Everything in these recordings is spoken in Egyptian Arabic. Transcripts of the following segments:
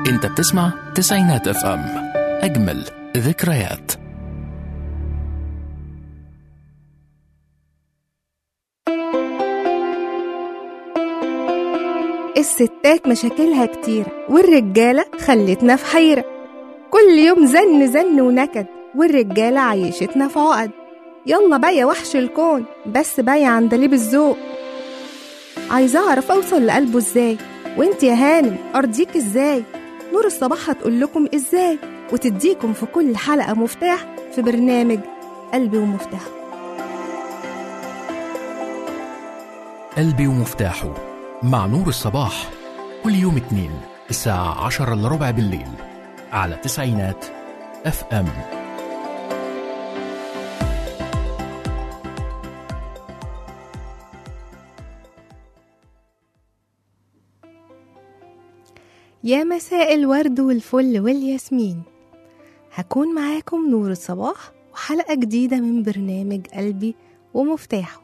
انت بتسمع تسعينات اف ام اجمل ذكريات الستات مشاكلها كتير والرجالة خلتنا في حيرة كل يوم زن زن ونكد والرجالة عيشتنا في عقد يلا بقى يا وحش الكون بس بقى يا عندليب الذوق عايزة أعرف أوصل لقلبه إزاي وإنت يا هانم أرضيك إزاي نور الصباح هتقول لكم إزاي وتديكم في كل حلقة مفتاح في برنامج قلبي ومفتاح قلبي ومفتاحه مع نور الصباح كل يوم اثنين الساعة عشرة إلا ربع بالليل على تسعينات اف ام يا مساء الورد والفل والياسمين هكون معاكم نور الصباح وحلقة جديدة من برنامج قلبي ومفتاحه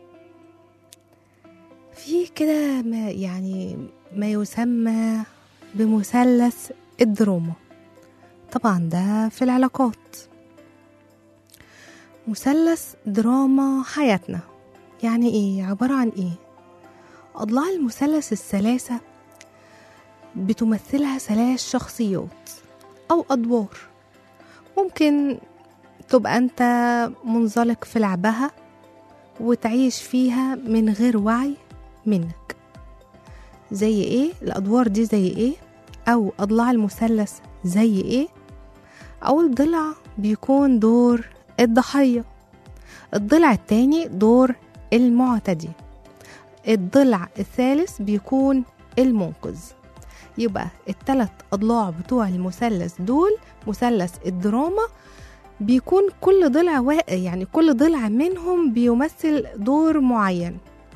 في كده ما يعني ما يسمى بمثلث الدراما طبعا ده في العلاقات مثلث دراما حياتنا يعني ايه عبارة عن ايه أضلاع المثلث الثلاثة بتمثلها ثلاث شخصيات أو أدوار ممكن تبقى أنت منزلق في لعبها وتعيش فيها من غير وعي منك زي ايه الأدوار دي زي ايه أو أضلاع المثلث زي ايه أول ضلع بيكون دور الضحية الضلع التاني دور المعتدي الضلع الثالث بيكون المنقذ يبقى التلات أضلاع بتوع المثلث دول مثلث الدراما بيكون كل ضلع واقع يعني كل ضلع منهم بيمثل دور معين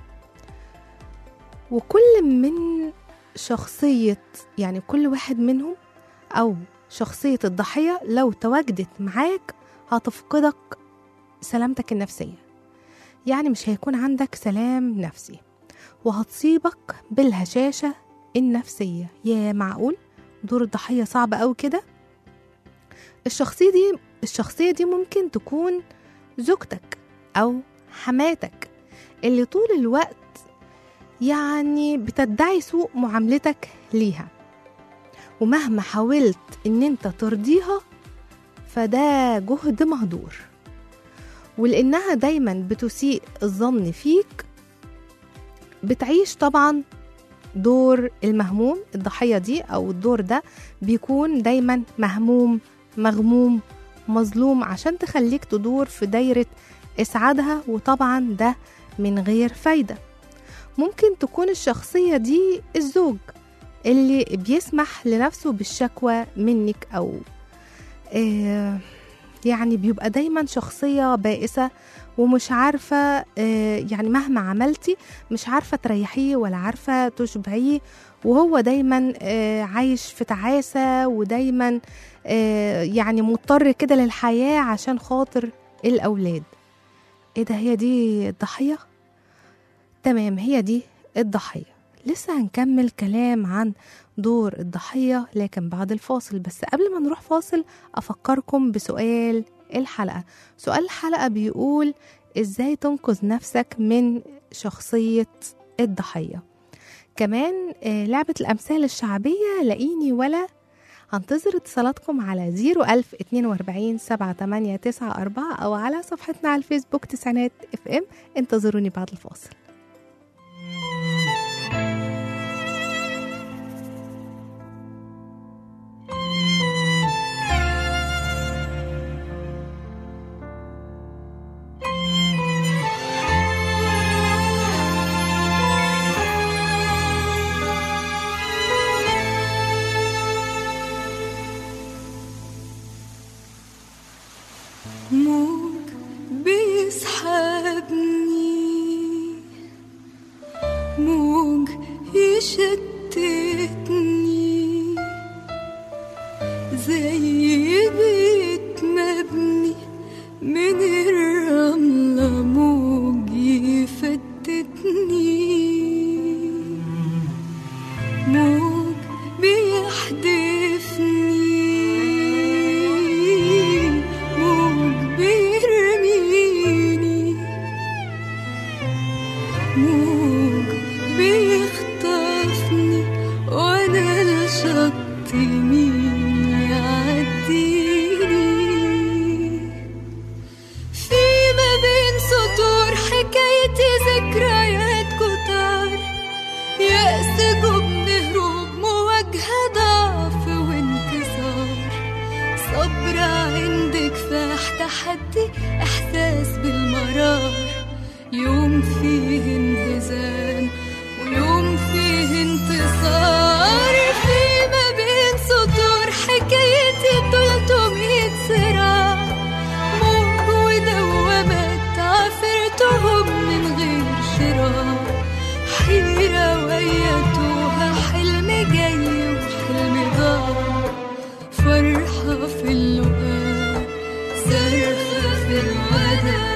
وكل من شخصية يعني كل واحد منهم أو شخصية الضحية لو تواجدت معاك هتفقدك سلامتك النفسية يعني مش هيكون عندك سلام نفسي وهتصيبك بالهشاشة النفسية يا معقول دور الضحية صعب أوي كده الشخصية دي الشخصية دي ممكن تكون زوجتك أو حماتك اللي طول الوقت يعني بتدعي سوء معاملتك ليها ومهما حاولت ان انت ترضيها فده جهد مهدور ولانها دايما بتسيء الظن فيك بتعيش طبعا دور المهموم الضحية دي أو الدور ده بيكون دايما مهموم مغموم مظلوم عشان تخليك تدور في دايرة إسعادها وطبعا ده من غير فايدة ممكن تكون الشخصية دي الزوج اللي بيسمح لنفسه بالشكوى منك أو آه يعني بيبقى دايما شخصية بائسة ومش عارفة آه يعني مهما عملتي مش عارفة تريحيه ولا عارفة تشبعيه وهو دايما آه عايش في تعاسة ودايما آه يعني مضطر كده للحياة عشان خاطر الأولاد ايه ده هي دي الضحية؟ تمام هي دي الضحية لسه هنكمل كلام عن دور الضحية لكن بعد الفاصل بس قبل ما نروح فاصل أفكركم بسؤال الحلقة سؤال الحلقة بيقول إزاي تنقذ نفسك من شخصية الضحية كمان لعبة الأمثال الشعبية لاقيني ولا هنتظر اتصالاتكم على 01042 7894 أو على صفحتنا على الفيسبوك تسعينات اف ام انتظروني بعد الفاصل موج بيسحبني موج يشتتني زي بيت مبني من الرملة موج يفتتني موج بيحدفني بيخطفني وانا الشط مين يعديني في ما بين سطور حكايتي ذكريات كتار يأس جبن هروب مواجهة ضعف وانكسار صبر عند كفاح تحدي إحساس بالمرار يوم فيه انهزام ويوم فيه انتصار في ما بين سطور حكايتي 300 صراع موج ودوامات عافرتهم من غير شراع حيرة ويتوها حلم جاي وحلم ضاع فرحة في اللقاء صرخة في الوداع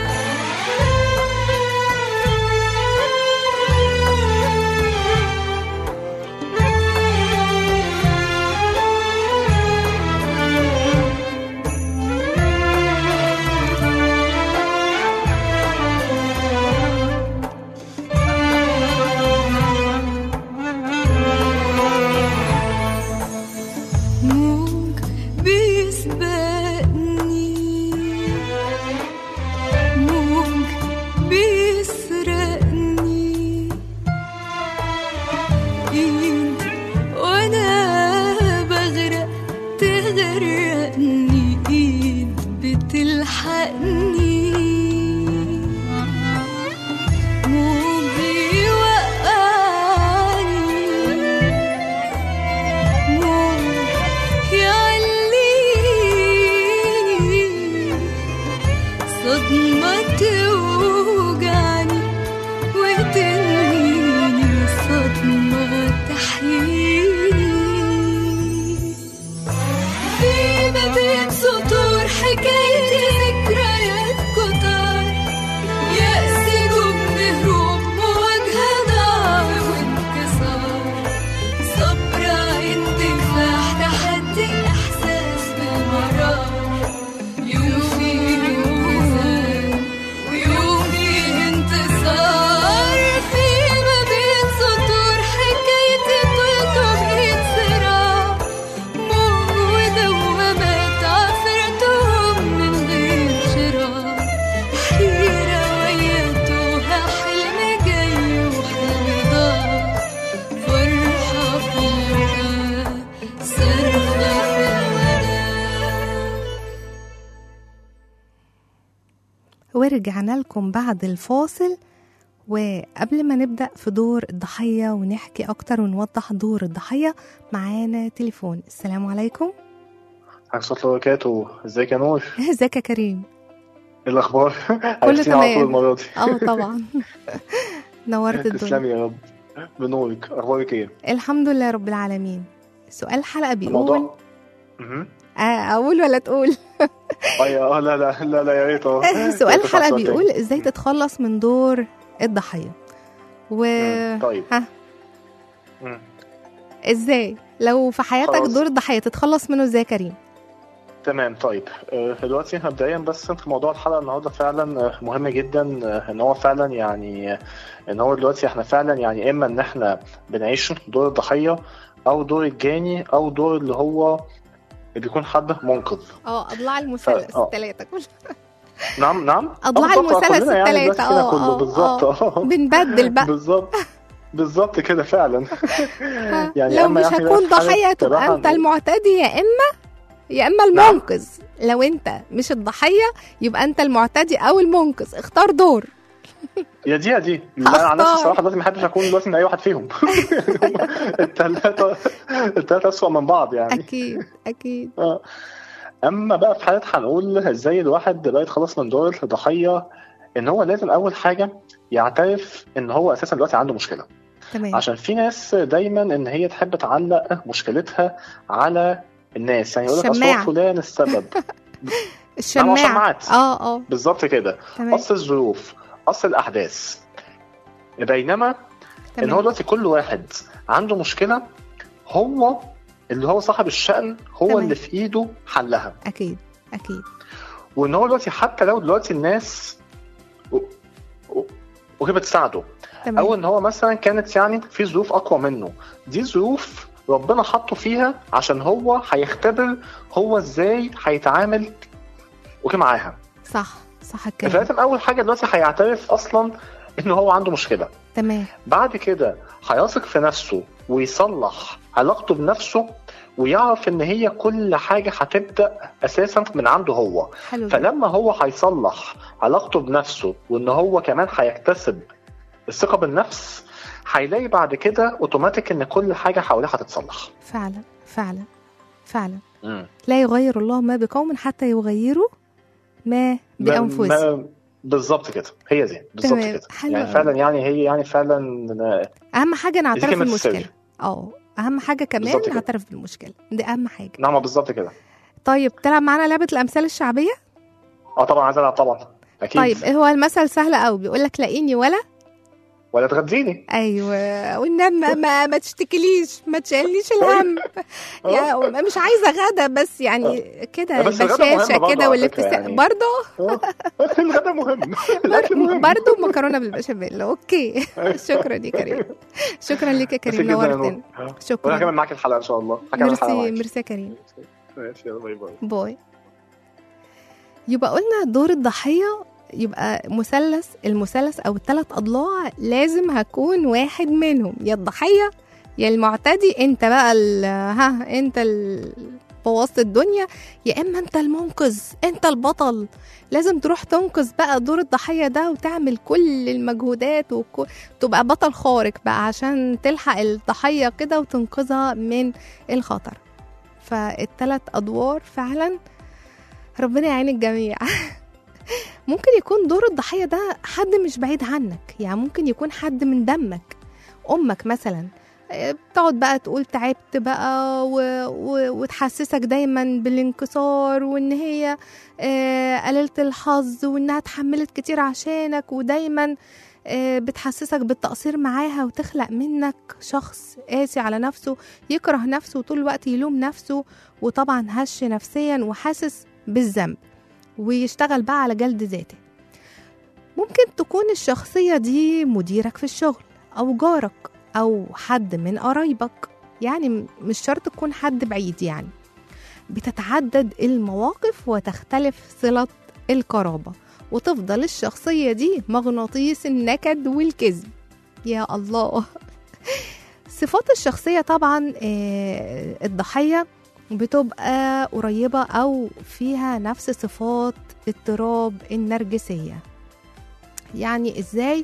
موج بيسبقني موج بيسرقني ايد وانا بغرق تغرقني ايد بتلحقني موج يوقعني موج يعليني صدمة توجعني وتنهيني صدمة تحييني في ما بين سطور حكايتي ذكريات كتار يأس جبن هروب مواجهة ضعف وانكسار صبر عند كفاح تحدي إحساس بالمرار يوم فيه انهزام ويوم فيه انتصار في ما بين سطور حكايتي 300 صراع موج ودوامات عافرتهم من غير شراع حيرة ويتوها حلم جاي وحلم ضاع فرحة في اللقاء صرخة في الوداع ورجعنا لكم بعد الفاصل وقبل ما نبدأ في دور الضحية ونحكي أكتر ونوضح دور الضحية معانا تليفون السلام عليكم عليكم الصلاة وبركاته ازيك يا نور ازيك يا كريم ايه الاخبار عرفتيني على تمام. طول المرة دي اه طبعا نورت الدنيا تسلمي يا رب بنورك اخبارك ايه الحمد لله رب العالمين سؤال الحلقة بيقول الموضوع مهم. آه، أقول ولا تقول ايوه اه لا لا لا لا يا ريت اه سؤال ريت الحلقة تسأل بيقول تاني. ازاي تتخلص من دور الضحية و مم، طيب ها مم. ازاي لو في حياتك خلاص. دور الضحية تتخلص منه ازاي يا كريم تمام طيب آه، دلوقتي مبدئيا بس في موضوع الحلقه النهارده فعلا آه، مهم جدا آه، ان هو فعلا يعني آه، ان هو دلوقتي احنا فعلا يعني اما ان احنا بنعيش دور الضحيه او دور الجاني او دور اللي هو اللي بيكون حد منقذ اه اضلاع المثلث آه. الثلاثة نعم نعم أضلاع آه، بالظبط، آه، المثلث كلنا يعني التلاتة، بس كده آه، كله آه، بالظبط اه بنبدل بقى بالظبط بالظبط كده فعلا آه. يعني لو أما مش يعني هتكون بقى في حالة ضحية تبقى تبعها انت نقول- المعتدي يا اما يا اما نعم. المنقذ لو انت مش الضحية يبقى انت المعتدي او المنقذ اختار دور يا دي يا دي لا انا عن نفسي هختار. الصراحه دلوقتي ما احبش اكون دلوقتي من اي واحد فيهم الثلاثه الثلاثه اسوء من بعض يعني اكيد اكيد آه. اما بقى في حاله هنقول ازاي الواحد بقى يتخلص من دور الضحيه ان هو لازم اول حاجه يعترف ان هو اساسا دلوقتي عنده مشكله تمام عشان في ناس دايما ان هي تحب تعلق مشكلتها على الناس يعني يقول لك اصل الشماعة. هو فلان السبب الشماعة سماعات. اه اه بالظبط كده تمام اصل الظروف اصل الاحداث بينما ان هو تمام دلوقتي كل واحد عنده مشكله هو اللي هو صاحب الشأن هو تمام. اللي في ايده حلها اكيد اكيد وان هو دلوقتي حتى لو دلوقتي الناس و- و- وهي بتساعده تمام او ان هو مثلا كانت يعني في ظروف اقوى منه دي ظروف ربنا حطه فيها عشان هو هيختبر هو ازاي هيتعامل وكي معاها صح صح الكلام فلازم اول حاجه دلوقتي هيعترف اصلا ان هو عنده مشكله تمام بعد كده هيثق في نفسه ويصلح علاقته بنفسه ويعرف ان هي كل حاجه هتبدا اساسا من عنده هو حلو جدا. فلما هو هيصلح علاقته بنفسه وان هو كمان هيكتسب الثقه بالنفس هيلاقي بعد كده اوتوماتيك ان كل حاجه حواليه هتتصلح فعلا فعلا فعلا لا يغير الله ما بقوم حتى يغيروا ما بانفسهم ما- بالظبط كده هي دي بالظبط تمام. كده حلو يعني أوي. فعلا يعني هي يعني فعلا اهم حاجه نعترف كلمة بالمشكله السر. اه اهم حاجه كمان بالظبط كده. نعترف بالمشكله دي اهم حاجه نعم بالظبط كده طيب تلعب معانا لعبه الامثال الشعبيه اه طبعا عايز العب طبعا اكيد طيب هو المثل سهل قوي بيقول لك لاقيني ولا ولا تغديني ايوه والنبي ما, ما, ما تشتكيليش ما تشيلنيش الهم يا مش عايزه غدا بس يعني كده بس الغدا مهم البشاشه برضه كده على والابتسام فكرة يعني. برضه آه. الغدا مهم الاكل مهم برضه مكرونه بالبشاميل اوكي شكرا يا كريم شكرا لك يا ميرسي كريم جدا يا نورتنا نور. آه. وانا شكرا كمان معاك الحلقه ان شاء الله هكمل الحلقه ميرسي معاك ميرسي يا كريم ماشي يلا باي باي باي يبقى قلنا دور الضحية يبقى مثلث المثلث أو الثلاث أضلاع لازم هكون واحد منهم يا الضحية يا المعتدي أنت بقى ال- ها أنت ال- بوظت الدنيا يا إما أنت المنقذ أنت البطل لازم تروح تنقذ بقى دور الضحية ده وتعمل كل المجهودات وتبقى بطل خارق بقى عشان تلحق الضحية كده وتنقذها من الخطر فالثلاث أدوار فعلا ربنا يعين الجميع ممكن يكون دور الضحية ده حد مش بعيد عنك يعني ممكن يكون حد من دمك أمك مثلا آه، بتقعد بقى تقول تعبت بقى و... و... وتحسسك دايما بالانكسار وان هي آه، قليلة الحظ وانها اتحملت كتير عشانك ودايما آه، بتحسسك بالتقصير معاها وتخلق منك شخص قاسي على نفسه يكره نفسه وطول الوقت يلوم نفسه وطبعا هش نفسيا وحاسس بالذنب ويشتغل بقى على جلد ذاته ممكن تكون الشخصية دي مديرك في الشغل أو جارك أو حد من قرايبك يعني م- مش شرط تكون حد بعيد يعني بتتعدد المواقف وتختلف صلة القرابة وتفضل الشخصية دي مغناطيس النكد والكذب يا الله صفات الشخصية طبعا آه، الضحية بتبقى قريبة أو فيها نفس صفات اضطراب النرجسية يعني إزاي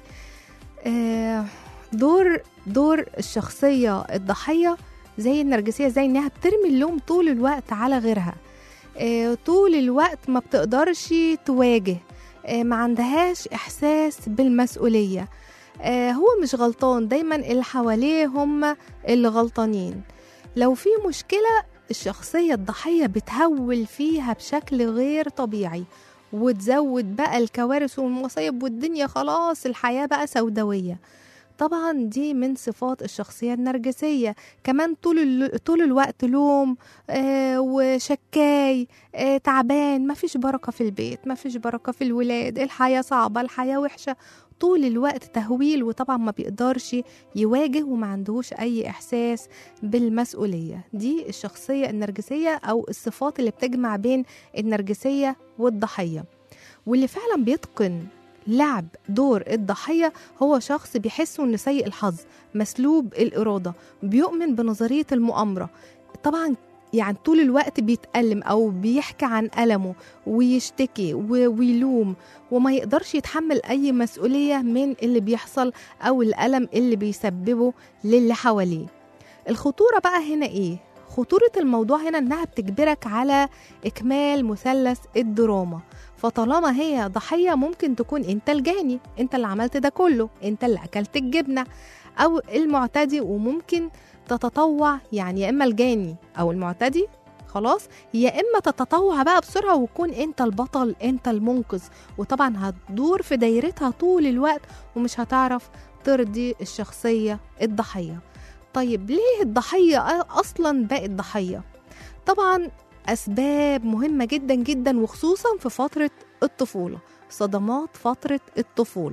آه، دور دور الشخصية الضحية زي النرجسية زي إنها بترمي اللوم طول الوقت على غيرها آه، طول الوقت ما بتقدرش تواجه آه، ما عندهاش إحساس بالمسؤولية آه، هو مش غلطان دايما اللي حواليه هم اللي غلطانين لو في مشكلة الشخصية الضحية بتهول فيها بشكل غير طبيعي وتزود بقى الكوارث والمصايب والدنيا خلاص الحياة بقى سوداوية طبعا دي من صفات الشخصية النرجسية كمان طول ال... طول الوقت لوم آه وشكاي آه تعبان مفيش بركة في البيت مفيش بركة في الولاد الحياة صعبة الحياة وحشة طول الوقت تهويل وطبعا ما بيقدرش يواجه وما عندهوش أي إحساس بالمسؤولية دي الشخصية النرجسية أو الصفات اللي بتجمع بين النرجسية والضحية واللي فعلا بيتقن لعب دور الضحية هو شخص بيحس إنه سيء الحظ مسلوب الإرادة بيؤمن بنظرية المؤامرة طبعا يعني طول الوقت بيتألم أو بيحكي عن ألمه ويشتكي و- ويلوم وما يقدرش يتحمل أي مسؤولية من اللي بيحصل أو الألم اللي بيسببه للي حواليه الخطورة بقى هنا إيه؟ خطورة الموضوع هنا إنها بتجبرك على إكمال مثلث الدراما فطالما هي ضحية ممكن تكون أنت الجاني أنت اللي عملت ده كله أنت اللي أكلت الجبنة أو المعتدي وممكن تتطوع يعني يا إما الجاني أو المعتدي خلاص يا إما تتطوع بقى بسرعة وتكون أنت البطل أنت المنقذ وطبعا هتدور في دايرتها طول الوقت ومش هتعرف ترضي الشخصية الضحية طيب ليه الضحية أصلا بقت ضحية؟ طبعا أسباب مهمة جدا جدا وخصوصا في فترة الطفولة صدمات فترة الطفولة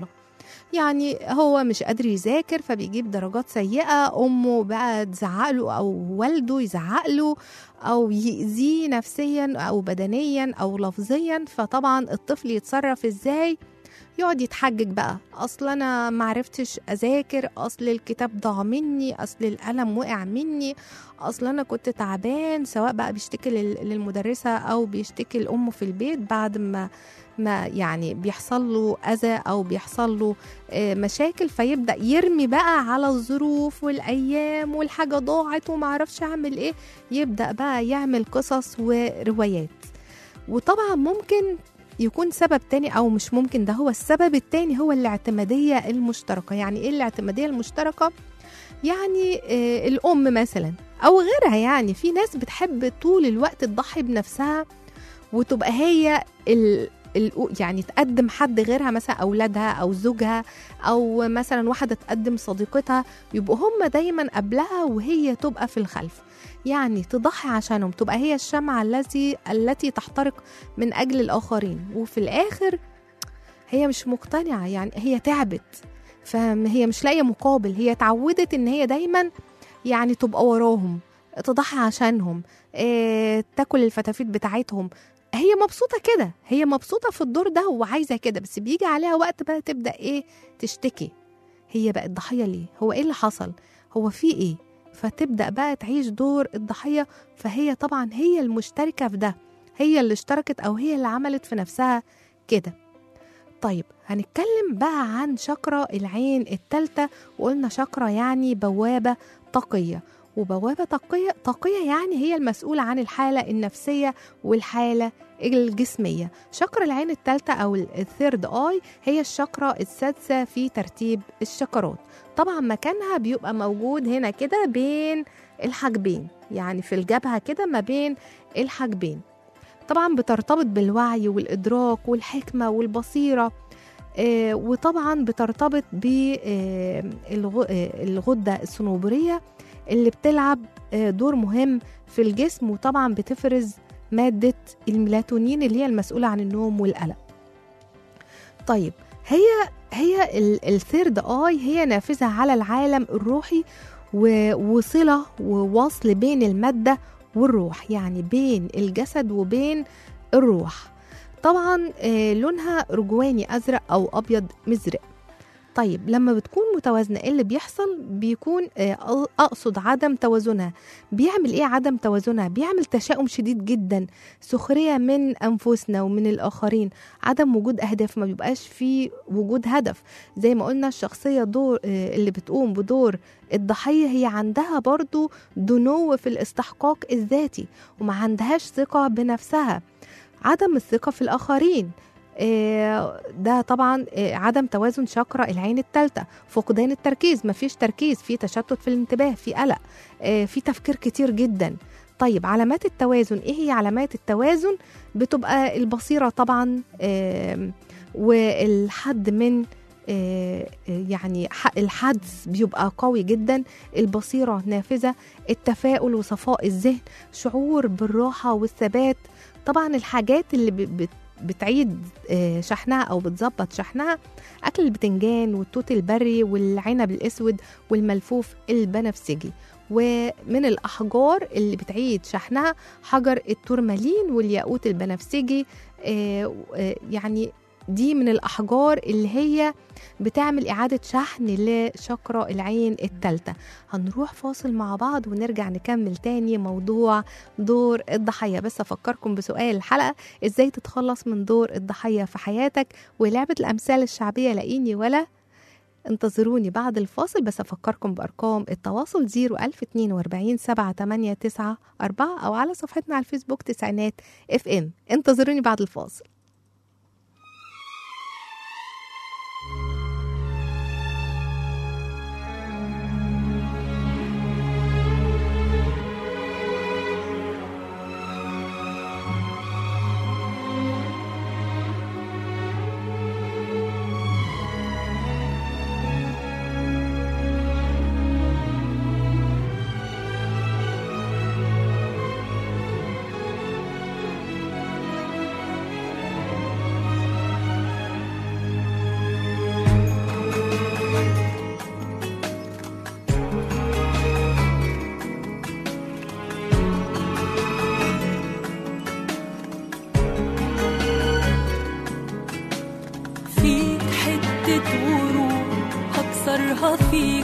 يعني هو مش قادر يذاكر فبيجيب درجات سيئة أمه بقى تزعق له أو والده يزعق له أو يأذيه نفسيا أو بدنيا أو لفظيا فطبعا الطفل يتصرف إزاي يقعد يتحجج بقى اصل انا معرفتش اذاكر اصل الكتاب ضاع مني اصل القلم وقع مني اصل انا كنت تعبان سواء بقى بيشتكي لل- للمدرسه او بيشتكي لامه في البيت بعد ما ما يعني بيحصل له اذى او بيحصل له آه، مشاكل فيبدا يرمي بقى على الظروف والايام والحاجه ضاعت ومعرفش اعمل ايه يبدا بقى يعمل قصص وروايات وطبعا ممكن يكون سبب تاني او مش ممكن ده هو السبب التاني هو الاعتماديه المشتركه يعني ايه الاعتماديه المشتركه يعني آه الام مثلا او غيرها يعني في ناس بتحب طول الوقت تضحي بنفسها وتبقى هي ال ال- يعني تقدم حد غيرها مثلا اولادها او زوجها او مثلا واحده تقدم صديقتها يبقوا هم دايما قبلها وهي تبقى في الخلف يعني تضحي عشانهم تبقى هي الشمعة التي التي تحترق من أجل الآخرين وفي الآخر هي مش مقتنعة يعني هي تعبت فهي مش لاقية مقابل هي اتعودت إن هي دايما يعني تبقى وراهم تضحي عشانهم إيه تاكل الفتافيت بتاعتهم هي مبسوطة كده هي مبسوطة في الدور ده وعايزة كده بس بيجي عليها وقت بقى تبدأ إيه تشتكي هي بقت ضحية ليه هو إيه اللي حصل هو في إيه فتبدأ بقى تعيش دور الضحية فهي طبعا هي المشتركة في ده هي اللي اشتركت أو هي اللي عملت في نفسها كده طيب هنتكلم بقى عن شقرة العين التالتة وقلنا شقرة يعني بوابة طاقية وبوابة طاقية طاقية يعني هي المسؤولة عن الحالة النفسية والحالة الجسمية شقرة العين التالتة أو الثيرد آي هي الشقرة السادسة في ترتيب الشقرات طبعا مكانها بيبقى موجود هنا كده بين الحاجبين يعني في الجبهة كده ما بين الحاجبين طبعا بترتبط بالوعي والإدراك والحكمة والبصيرة آه وطبعا بترتبط بالغدة الصنوبرية اللي بتلعب آه دور مهم في الجسم وطبعا بتفرز مادة الميلاتونين اللي هي المسؤولة عن النوم والقلق طيب هي هي الثيرد اي هي نافذة على العالم الروحي وصلة ووصل بين المادة والروح يعني بين الجسد وبين الروح طبعا لونها رجواني أزرق أو أبيض مزرق طيب لما بتكون متوازنة ايه اللي بيحصل بيكون أقصد عدم توازنها بيعمل ايه عدم توازنها بيعمل تشاؤم شديد جدا سخرية من أنفسنا ومن الآخرين عدم وجود أهداف ما بيبقاش في وجود هدف زي ما قلنا الشخصية دور اللي بتقوم بدور الضحية هي عندها برضو دنو في الاستحقاق الذاتي وما عندهاش ثقة بنفسها عدم الثقة في الآخرين ده طبعا عدم توازن شاكرا العين الثالثة فقدان التركيز مفيش تركيز في تشتت في الانتباه في قلق في تفكير كتير جدا طيب علامات التوازن ايه هي علامات التوازن بتبقى البصيرة طبعا والحد من يعني الحدس بيبقى قوي جدا البصيرة نافذة التفاؤل وصفاء الذهن شعور بالراحة والثبات طبعا الحاجات اللي بت بتعيد شحنها او بتظبط شحنها اكل البتنجان والتوت البري والعنب الاسود والملفوف البنفسجي ومن الاحجار اللي بتعيد شحنها حجر التورمالين والياقوت البنفسجي يعني دي من الأحجار اللي هي بتعمل إعادة شحن لشقرة العين التالتة هنروح فاصل مع بعض ونرجع نكمل تاني موضوع دور الضحية بس أفكركم بسؤال الحلقة إزاي تتخلص من دور الضحية في حياتك ولعبة الأمثال الشعبية لاقيني ولا انتظروني بعد الفاصل بس أفكركم بأرقام التواصل 01042 789 4 أو على صفحتنا على الفيسبوك تسعينات اف ام انتظروني بعد الفاصل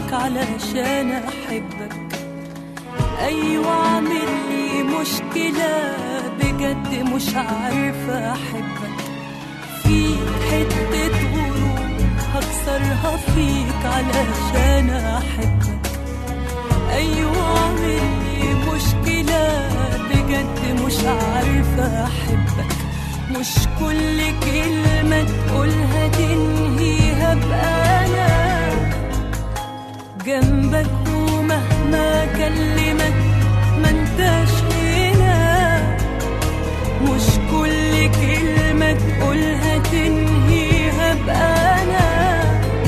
فيك علشان أحبك أيوة عامل لي مشكلة بجد مش عارفة أحبك فيك حتة غرور هكسرها فيك علشان أحبك أيوة عامل لي مشكلة بجد مش عارفة أحبك مش كل كلمة تقولها تنهيها بقى أنا جنبك ومهما كلمك ما انتش هنا مش كل كلمة تقولها تنهيها بقى أنا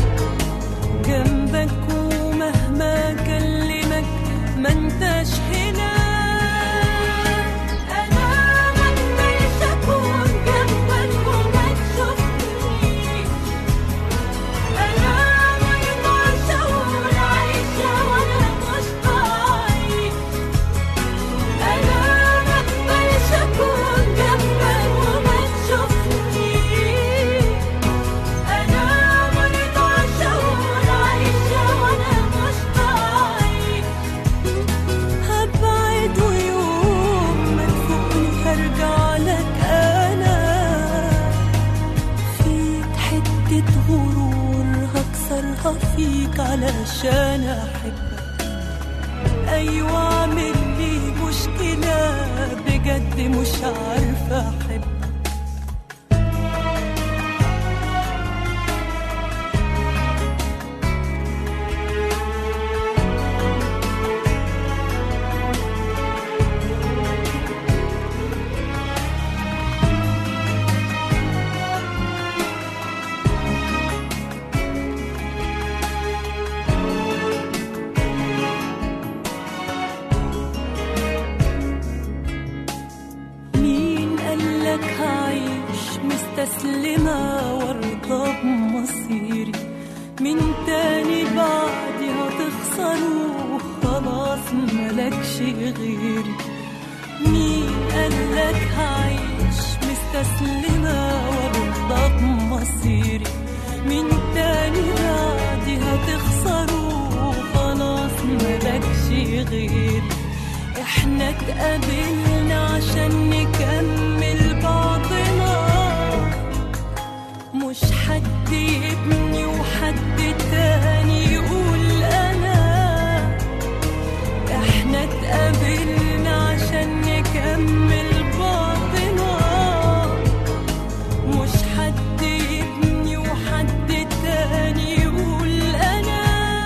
جنبك ومهما كلمك ما انتش هنا أنا مقدرش أكون جنبك وما تشوفنيش أنا مقدرش أقول عايشة وأنا مش بعيش أنا مقدرش أكون جنبك وما تشوفنيش أنا مرضاش أقول عايشة وأنا مش بعيش هبعد ويوم ما تفوقني هرجع لك أنا فيك حتة غرور هكسرها فيك علشان أحبك أيوة عامل لي مشكلة بجد مش عارفة أحبك مين قالك هعيش مستسلمة وارضى بمصيري من تاني بعدي هتخسره خلاص ملكش غيري مين قالك هعيش مستسلمة وارضى بمصيري من تاني بعدي هتخسره خلاص ملكش غيري احنا اتقابلنا عشان نكمل بعضنا مش حد يبني وحد تاني يقول انا احنا اتقابلنا عشان نكمل بعضنا مش حد يبني وحد تاني يقول انا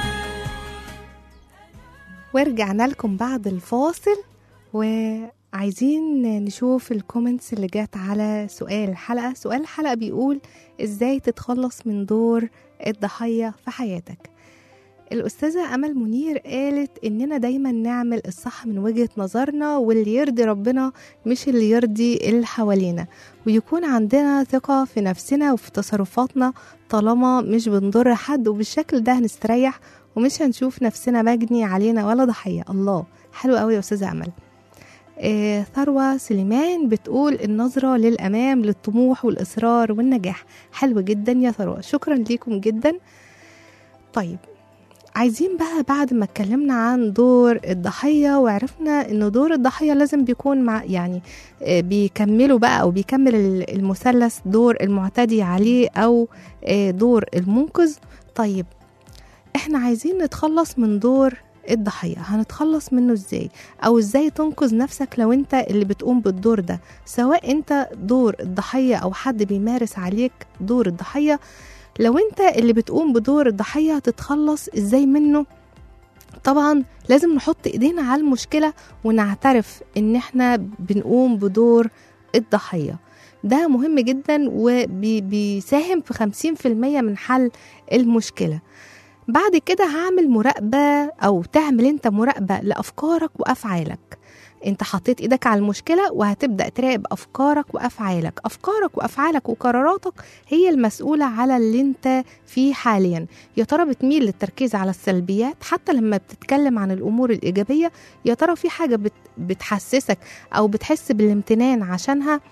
ورجعنا لكم بعد الفاصل وعايزين نشوف الكومنتس اللي جات على سؤال الحلقة سؤال الحلقة بيقول ازاي تتخلص من دور الضحية في حياتك الأستاذة أمل منير قالت إننا دايما نعمل الصح من وجهة نظرنا واللي يرضي ربنا مش اللي يرضي اللي حوالينا ويكون عندنا ثقة في نفسنا وفي تصرفاتنا طالما مش بنضر حد وبالشكل ده هنستريح ومش هنشوف نفسنا مجني علينا ولا ضحية الله حلو قوي يا أستاذة أمل آه، ثروة سليمان بتقول النظرة للأمام للطموح والإصرار والنجاح حلو جدا يا ثروة شكرا ليكم جدا طيب عايزين بقى بعد ما اتكلمنا عن دور الضحية وعرفنا ان دور الضحية لازم بيكون مع يعني آه، بيكملوا بقى او بيكمل ال- المثلث دور المعتدي عليه او آه، دور المنقذ طيب احنا عايزين نتخلص من دور الضحية هنتخلص منه ازاي او ازاي تنقذ نفسك لو انت اللي بتقوم بالدور ده سواء انت دور الضحية او حد بيمارس عليك دور الضحية لو انت اللي بتقوم بدور الضحية هتتخلص ازاي منه طبعا لازم نحط ايدينا على المشكلة ونعترف ان احنا بنقوم بدور الضحية ده مهم جدا وبيساهم في خمسين في المية من حل المشكلة بعد كده هعمل مراقبة أو تعمل أنت مراقبة لأفكارك وأفعالك أنت حطيت إيدك على المشكلة وهتبدأ تراقب أفكارك وأفعالك أفكارك وأفعالك وقراراتك هي المسؤولة على اللي أنت فيه حاليا يا ترى بتميل للتركيز على السلبيات حتى لما بتتكلم عن الأمور الإيجابية يا ترى في حاجة بت بتحسسك أو بتحس بالامتنان عشانها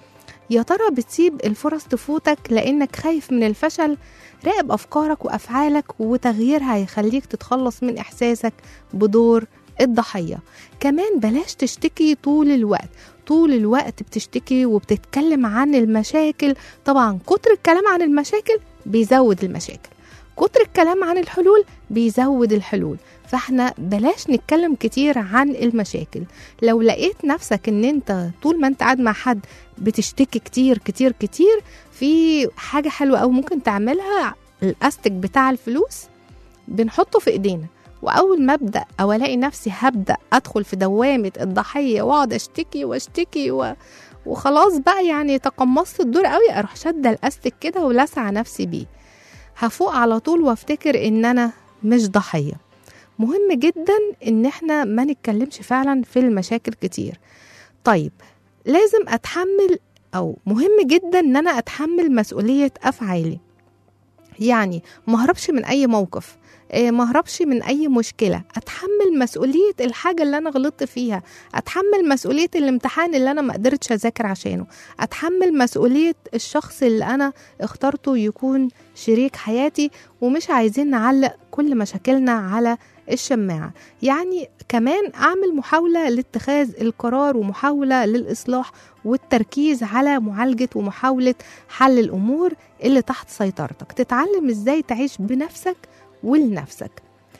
يا ترى بتسيب الفرص تفوتك لانك خايف من الفشل راقب افكارك وافعالك وتغييرها هيخليك تتخلص من احساسك بدور الضحيه كمان بلاش تشتكي طول الوقت طول الوقت بتشتكي وبتتكلم عن المشاكل طبعا كتر الكلام عن المشاكل بيزود المشاكل كتر الكلام عن الحلول بيزود الحلول فاحنا بلاش نتكلم كتير عن المشاكل لو لقيت نفسك ان انت طول ما انت قاعد مع حد بتشتكي كتير كتير كتير في حاجة حلوة أو ممكن تعملها الأستك بتاع الفلوس بنحطه في إيدينا وأول ما أبدأ أو ألاقي نفسي هبدأ أدخل في دوامة الضحية وأقعد أشتكي وأشتكي و... وخلاص بقى يعني تقمصت الدور قوي أروح شادة الأستك كده ولسع نفسي بيه هفوق على طول وافتكر إن أنا مش ضحية مهم جدا إن احنا ما نتكلمش فعلا في المشاكل كتير طيب لازم أتحمل او مهم جدا ان انا اتحمل مسؤوليه افعالي يعني ما هربش من اي موقف آه، ما هربش من اي مشكله اتحمل مسؤوليه الحاجه اللي انا غلطت فيها اتحمل مسؤوليه الامتحان اللي انا ما قدرتش اذاكر عشانه اتحمل مسؤوليه الشخص اللي انا اخترته يكون شريك حياتي ومش عايزين نعلق كل مشاكلنا على الشماعه يعني كمان اعمل محاوله لاتخاذ القرار ومحاوله للاصلاح والتركيز على معالجه ومحاوله حل الامور اللي تحت سيطرتك تتعلم ازاي تعيش بنفسك ولنفسك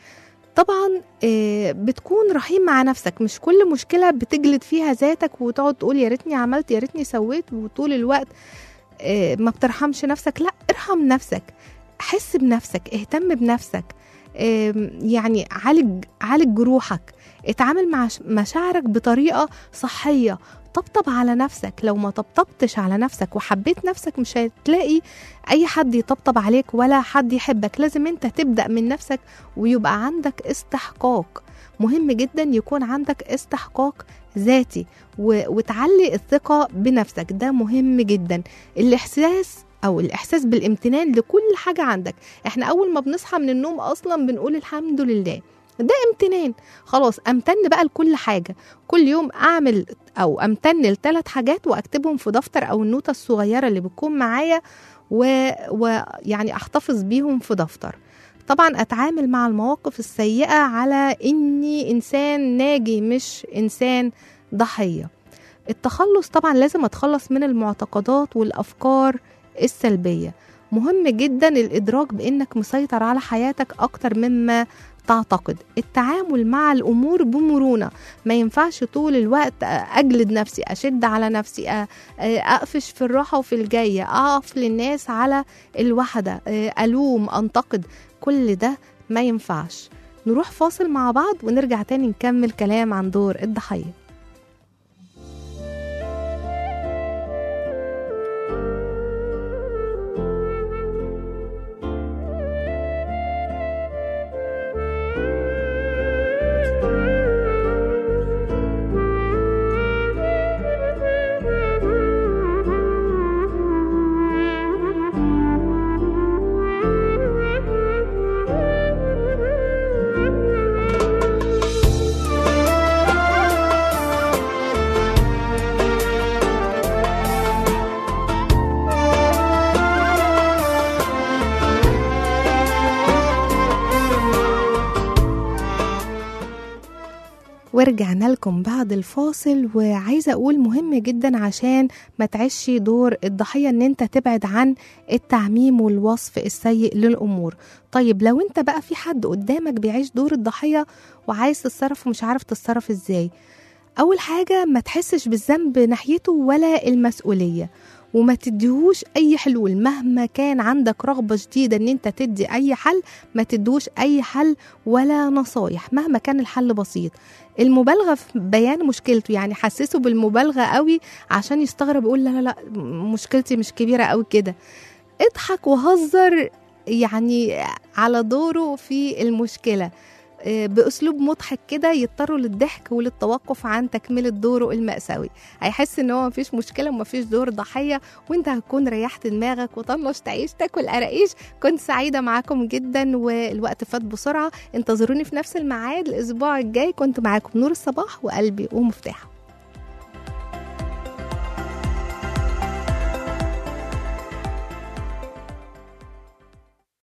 طبعا آه، بتكون رحيم مع نفسك مش كل مشكله بتجلد فيها ذاتك وتقعد تقول يا ريتني عملت يا ريتني سويت وطول الوقت آه، ما بترحمش نفسك لا ارحم نفسك حس بنفسك اهتم بنفسك آم، يعني عالج عالج جروحك اتعامل مع ش- مشاعرك بطريقه صحيه طبطب على نفسك لو ما طبطبتش على نفسك وحبيت نفسك مش هتلاقي اي حد يطبطب عليك ولا حد يحبك لازم انت تبدا من نفسك ويبقى عندك استحقاق مهم جدا يكون عندك استحقاق ذاتي و... وتعلي الثقه بنفسك ده مهم جدا الاحساس او الاحساس بالامتنان لكل حاجه عندك احنا اول ما بنصحى من النوم اصلا بنقول الحمد لله ده امتنان خلاص امتن بقى لكل حاجه كل يوم اعمل او امتن لثلاث حاجات واكتبهم في دفتر او النوتة الصغيره اللي بتكون معايا ويعني و... يعني احتفظ بيهم في دفتر طبعا اتعامل مع المواقف السيئه على اني انسان ناجي مش انسان ضحيه التخلص طبعا لازم اتخلص من المعتقدات والافكار السلبيه مهم جدا الادراك بانك مسيطر على حياتك اكتر مما تعتقد التعامل مع الامور بمرونه ما ينفعش طول الوقت اجلد نفسي اشد على نفسي أ- اقفش في الراحه وفي الجايه اقف للناس على الوحده الوم انتقد كل ده ما ينفعش نروح فاصل مع بعض ونرجع تاني نكمل كلام عن دور الضحيه ورجعنا لكم بعد الفاصل وعايزه اقول مهم جدا عشان ما تعيش دور الضحيه ان انت تبعد عن التعميم والوصف السيء للامور طيب لو انت بقى في حد قدامك بيعيش دور الضحيه وعايز تتصرف ومش عارف تتصرف ازاي اول حاجه ما تحسش بالذنب ناحيته ولا المسؤوليه وما تديهوش اي حلول مهما كان عندك رغبه شديده ان انت تدي اي حل ما تدوش اي حل ولا نصايح مهما كان الحل بسيط المبالغه في بيان مشكلته يعني حسسه بالمبالغه قوي عشان يستغرب يقول لا لا لا مشكلتي مش كبيره قوي كده اضحك وهزر يعني على دوره في المشكله آه، باسلوب مضحك كده يضطروا للضحك وللتوقف عن تكمله دوره المأساوي هيحس ان هو مفيش مشكله ومفيش دور ضحيه وانت هتكون ريحت دماغك وطنش تعيش تاكل قراقيش كنت سعيده معاكم جدا والوقت فات بسرعه انتظروني في نفس الميعاد الاسبوع الجاي كنت معاكم نور الصباح وقلبي ومفتاحه